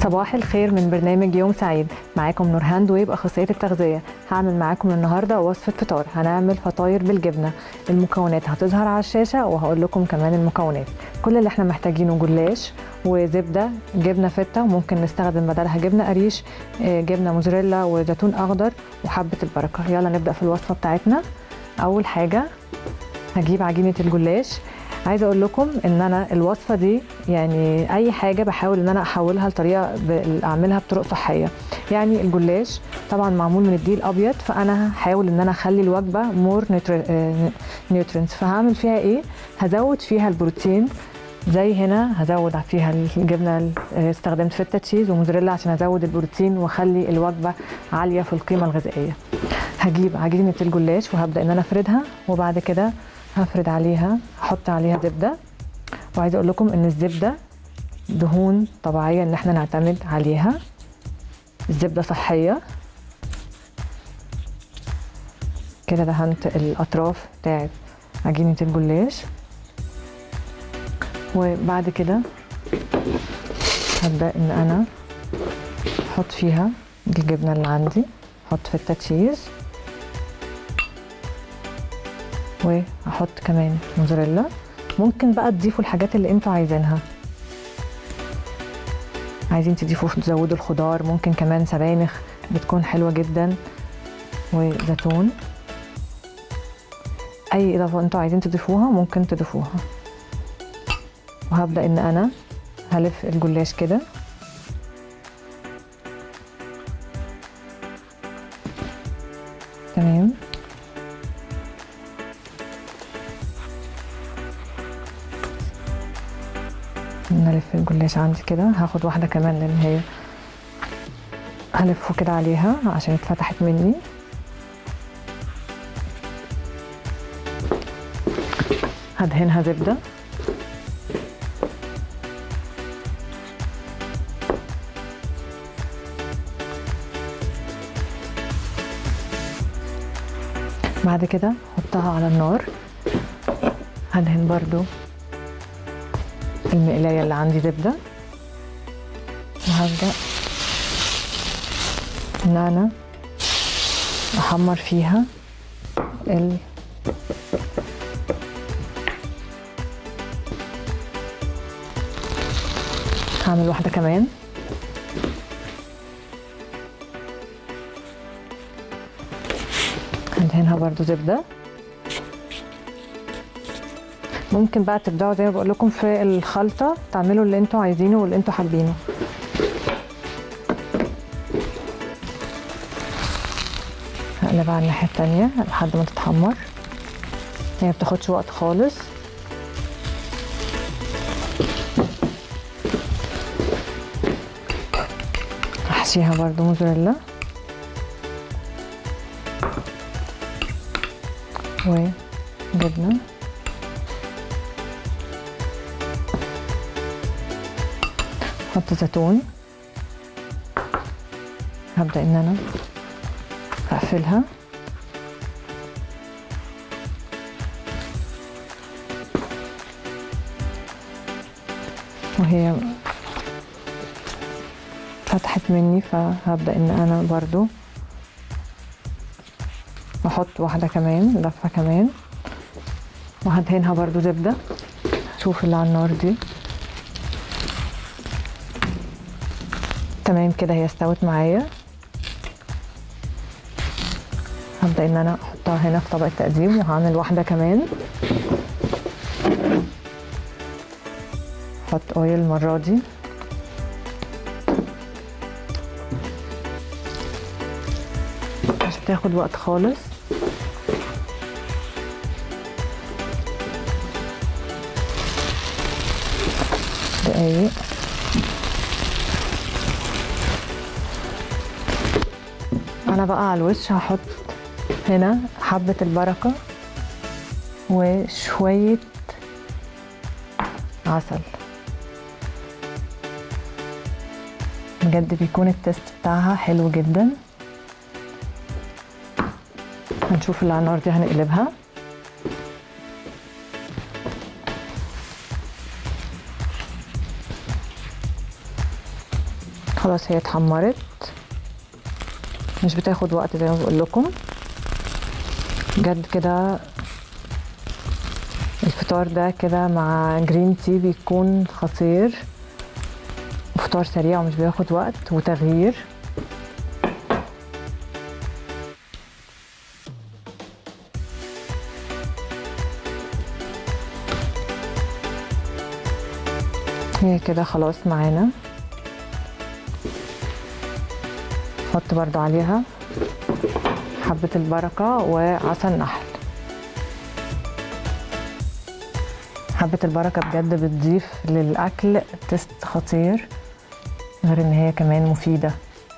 صباح الخير من برنامج يوم سعيد معاكم نورهان دويب اخصائيه التغذيه هعمل معاكم النهارده وصفه فطار هنعمل فطاير بالجبنه المكونات هتظهر على الشاشه وهقول لكم كمان المكونات كل اللي احنا محتاجينه جلاش وزبده جبنه فته وممكن نستخدم بدلها جبنه قريش آه، جبنه موزاريلا وزيتون اخضر وحبه البركه يلا نبدا في الوصفه بتاعتنا اول حاجه هجيب عجينه الجلاش عايزه اقول لكم ان انا الوصفه دي يعني اي حاجه بحاول ان انا احولها لطريقه ب- اعملها بطرق صحيه يعني الجلاش طبعا معمول من الدقيق الابيض فانا هحاول ان انا اخلي الوجبه مور نيوترينز فهعمل فيها ايه هزود فيها البروتين زي هنا هزود فيها الجبنه ال- استخدمت فيتا تشيز وموزاريلا عشان ازود البروتين واخلي الوجبه عاليه في القيمه الغذائيه هجيب عجينه الجلاش وهبدا ان انا افردها وبعد كده هفرد عليها احط عليها زبده وعايزه اقول لكم ان الزبده دهون طبيعيه ان احنا نعتمد عليها الزبده صحيه كده دهنت الاطراف بتاعت عجينه الجلاش وبعد كده هبدا ان انا احط فيها الجبنه اللي عندي احط فيتا تشيز واحط كمان موزاريلا ممكن بقى تضيفوا الحاجات اللي انتوا عايزينها عايزين تضيفوا تزودوا الخضار ممكن كمان سبانخ بتكون حلوه جدا وزيتون اي اضافه انتوا عايزين تضيفوها ممكن تضيفوها وهبدا ان انا هلف الجلاش كده تمام نلف الجلاش عندي كده هاخد واحدة كمان لان هي هلفه كده عليها عشان اتفتحت مني هدهنها زبدة بعد كده احطها على النار هدهن برضو المقلاية اللي عندي زبدة وهبدأ إن أنا أحمر فيها ال هعمل واحدة كمان هدهنها برضو زبده ممكن بقى تبداوا زي ما بقول لكم في الخلطه تعملوا اللي انتوا عايزينه واللي انتوا حابينه هقلبها على الناحيه التانية لحد ما تتحمر هي ما بتاخدش وقت خالص احشيها برضو موزاريلا وجبنه احط زيتون هبدا ان انا اقفلها وهي فتحت مني فهبدا ان انا برضو احط واحده كمان لفه كمان وهدهنها برضو زبده شوف اللي على النار دي تمام كده هي استوت معايا هبدأ ان انا احطها هنا في طبق التقديم وهعمل واحدة كمان احط اويل المرة دي مش بتاخد وقت خالص دقايق انا بقى على الوش هحط هنا حبة البركة وشوية عسل بجد بيكون التست بتاعها حلو جدا هنشوف اللي على النار دي هنقلبها خلاص هي اتحمرت مش بتاخد وقت زي ما بقول لكم بجد كده الفطار ده كده مع جرين تي بيكون خطير وفطار سريع ومش بياخد وقت وتغيير هي كده خلاص معانا نحط برضو عليها حبة البركة وعسل نحل حبة البركة بجد بتضيف للأكل تست خطير غير إن هي كمان مفيدة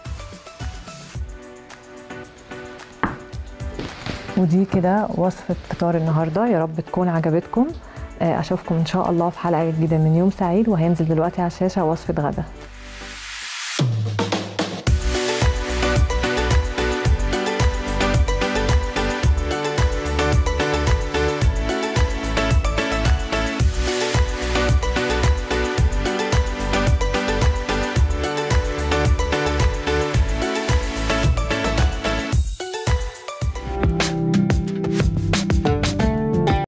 ودي كده وصفة فطار النهاردة يا رب تكون عجبتكم آه، أشوفكم إن شاء الله في حلقة جديدة من يوم سعيد وهينزل دلوقتي على الشاشة وصفة غدا